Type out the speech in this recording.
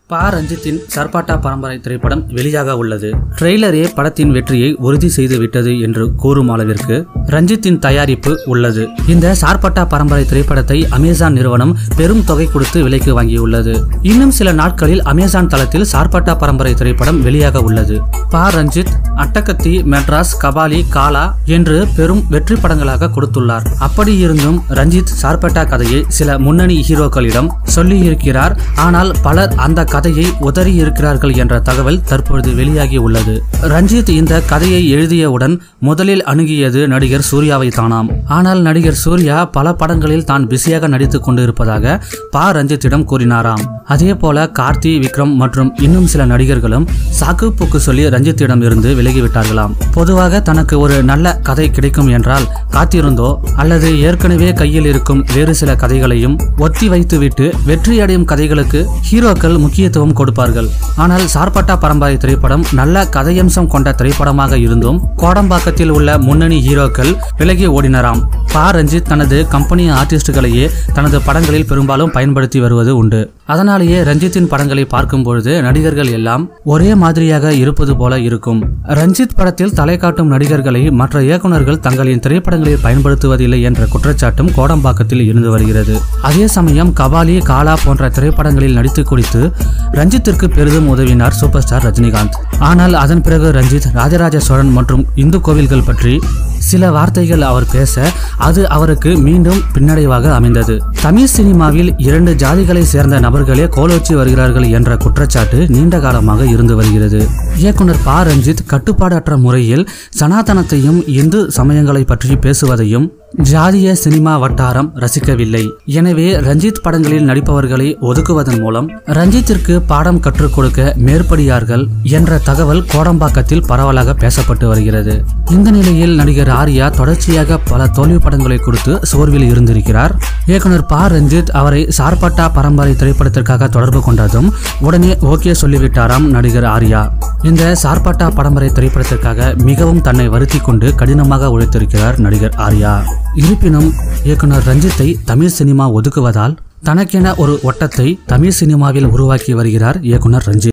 பா ரஞ்சித்தின் சர்பாட்டா பரம்பரை திரைப்படம் வெளியாக உள்ளது ட்ரெய்லரே படத்தின் வெற்றியை உறுதி செய்து விட்டது என்று கூறும் அளவிற்கு ரஞ்சித்தின் தயாரிப்பு உள்ளது இந்த சார்பட்டா பரம்பரை திரைப்படத்தை அமேசான் நிறுவனம் பெரும் தொகை கொடுத்து விலைக்கு வாங்கியுள்ளது இன்னும் சில நாட்களில் அமேசான் தளத்தில் சார்பட்டா பரம்பரை திரைப்படம் வெளியாக உள்ளது பா ரஞ்சித் அட்டகத்தி மெட்ராஸ் கபாலி காலா என்று பெரும் வெற்றி படங்களாக கொடுத்துள்ளார் அப்படி இருந்தும் ரஞ்சித் சார்பட்டா கதையை சில முன்னணி ஹீரோக்களிடம் சொல்லியிருக்கிறார் ஆனால் பலர் அந்த கதையை உதறி இருக்கிறார்கள் என்ற தகவல் தற்பொழுது வெளியாகி உள்ளது ரஞ்சித் இந்த கதையை எழுதியவுடன் முதலில் அணுகியது நடிகர் சூர்யாவை தானாம் ஆனால் நடிகர் சூர்யா பல படங்களில் தான் பிஸியாக நடித்துக் கொண்டு இருப்பதாக பா ரஞ்சித்திடம் கூறினாராம் அதே போல கார்த்தி விக்ரம் மற்றும் இன்னும் சில நடிகர்களும் சாக்கு போக்கு சொல்லி ரஞ்சித்திடம் இருந்து விலகிவிட்டார்களாம் பொதுவாக தனக்கு ஒரு நல்ல கதை கிடைக்கும் என்றால் காத்திருந்தோ அல்லது ஏற்கனவே கையில் இருக்கும் வேறு சில கதைகளையும் ஒத்தி வைத்துவிட்டு வெற்றியடையும் கதைகளுக்கு ஹீரோக்கள் முக்கியத்துவம் கொடுப்பார்கள் ஆனால் சார்பட்டா பரம்பரை திரைப்படம் நல்ல கதையம்சம் கொண்ட திரைப்படமாக இருந்தும் கோடம்பாக்கத்தில் உள்ள முன்னணி ஹீரோக்கள் விலகி ஓடினராம் பா ரஞ்சித் தனது கம்பெனி ஆர்டிஸ்டுகளையே தனது படங்களில் பெரும்பாலும் பயன்படுத்தி வருவது உண்டு அதனாலேயே ரஞ்சித்தின் படங்களை பார்க்கும் பொழுது நடிகர்கள் எல்லாம் ஒரே மாதிரியாக இருப்பது போல இருக்கும் ரஞ்சித் படத்தில் தலை காட்டும் நடிகர்களை மற்ற இயக்குனர்கள் தங்களின் திரைப்படங்களில் பயன்படுத்துவதில்லை என்ற குற்றச்சாட்டும் கோடம்பாக்கத்தில் இருந்து வருகிறது அதே சமயம் கபாலி காலா போன்ற திரைப்படங்களில் நடித்து குடித்து ரஞ்சித்திற்கு பெரிதும் உதவினார் சூப்பர் ஸ்டார் ரஜினிகாந்த் ஆனால் அதன் பிறகு ரஞ்சித் ராஜராஜ சோழன் மற்றும் இந்து கோவில்கள் பற்றி சில வார்த்தைகள் அவர் பேச அது அவருக்கு மீண்டும் பின்னடைவாக அமைந்தது தமிழ் சினிமாவில் இரண்டு ஜாதிகளை சேர்ந்த நபர்களே கோலோச்சி வருகிறார்கள் என்ற குற்றச்சாட்டு நீண்ட காலமாக இருந்து வருகிறது இயக்குனர் ப ரஞ்சித் கட்டுப்பாடற்ற முறையில் சனாதனத்தையும் இந்து சமயங்களை பற்றி பேசுவதையும் ஜாதிய சினிமா வட்டாரம் ரசிக்கவில்லை எனவே ரஞ்சித் படங்களில் நடிப்பவர்களை ஒதுக்குவதன் மூலம் ரஞ்சித்திற்கு பாடம் கற்றுக் கொடுக்க மேற்படியார்கள் என்ற தகவல் கோடம்பாக்கத்தில் பரவலாக பேசப்பட்டு வருகிறது இந்த நிலையில் நடிகர் ஆர்யா தொடர்ச்சியாக பல தோல்வி படங்களை கொடுத்து சோர்வில் இருந்திருக்கிறார் இயக்குனர் ப ரஞ்சித் அவரை சார்பட்டா பரம்பரை திரைப்படத்திற்காக தொடர்பு கொண்டதும் உடனே ஓகே சொல்லிவிட்டாராம் நடிகர் ஆர்யா இந்த சார்பட்டா பரம்பரை திரைப்படத்திற்காக மிகவும் தன்னை வருத்தி கொண்டு கடினமாக உழைத்திருக்கிறார் நடிகர் ஆர்யா இருப்பினும் இயக்குனர் ரஞ்சித்தை தமிழ் சினிமா ஒதுக்குவதால் தனக்கென ஒரு ஒட்டத்தை தமிழ் சினிமாவில் உருவாக்கி வருகிறார் இயக்குனர் ரஞ்சித்